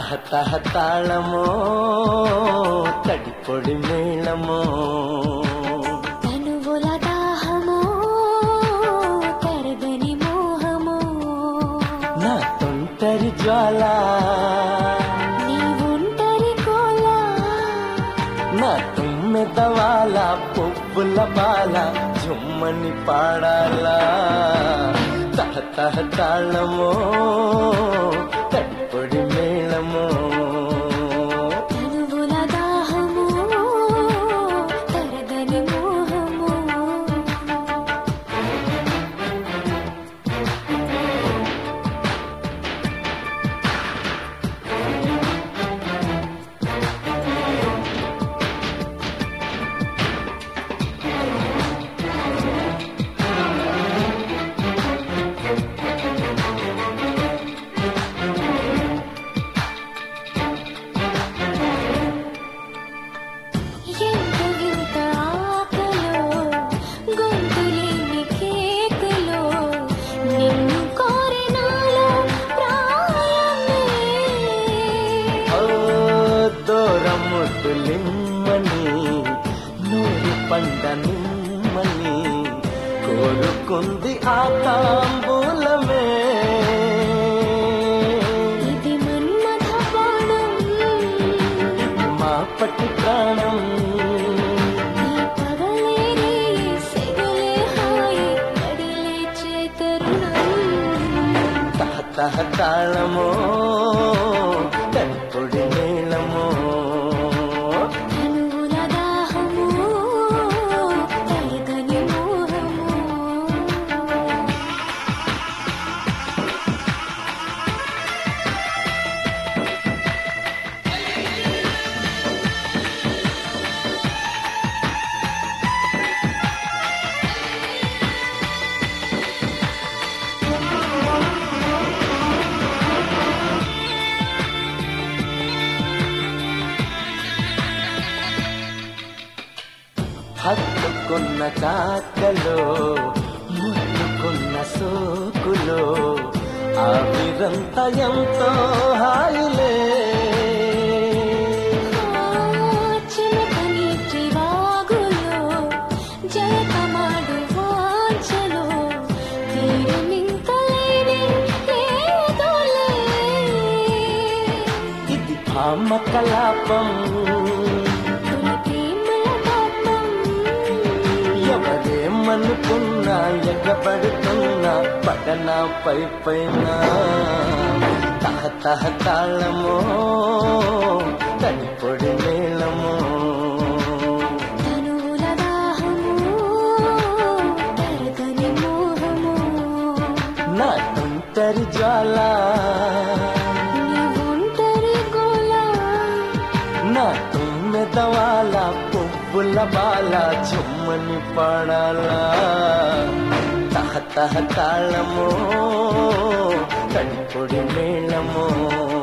తహ తహ తాళమో తడిపొడి మేళమో తనువుల దాహమో తరగని మోహమో నా తొంటరి జ్వాల నీ ఒంటరి కోలా నా తుమ్మెదవాల పువ్వుల బాల జుమ్మని పాడాలా తహ తహ తాళమో తడిపొడి మేళమో తనువుల దాహమో తరగని మోహమో ఎంత వింత ఆకలో గొంతులేని కేకలో నిన్ను కోరినాలో ప్రాయమే ఓ దూరముద్దులిమ్మని నూరు పండ నిమ్మని కోరుకుంది ఆ తాంబూలమే ఇది మన్మథ బాణం మా పట్టి ప్రాణం ఈ పగలే రే సెగలే హాయి కడిలే చేతరుణం తహ తహ తాళమో తడిపొడి మేళమో తనువుల దాహము తరగని మోహము హత్తుకున్న కాకలో ముట్టుకున్న సోకులో ఆవిరంత ఎంతో హాయిలే చిలకని చివాగులో జయకమాడు వాంచలో తీరమింకలేని లేదులే ఇది భామ కలాపం తొలి ప్రేమల పాపం ఎవరేమనుకున్నా ఎగబడుతున్నా పడనా పై పైన తహ తహ తాళమో తడిపొడి మేళమో తనువుల దాహము తరగని మోహము నా తుంటరి జ్వాల నీ ఒంటరి గోలా నా తుమ్మెదవాల పువ్వుల బాల చుమ్మని పాడాలా తహ తహ తాళమో తడిపొడి మేళమో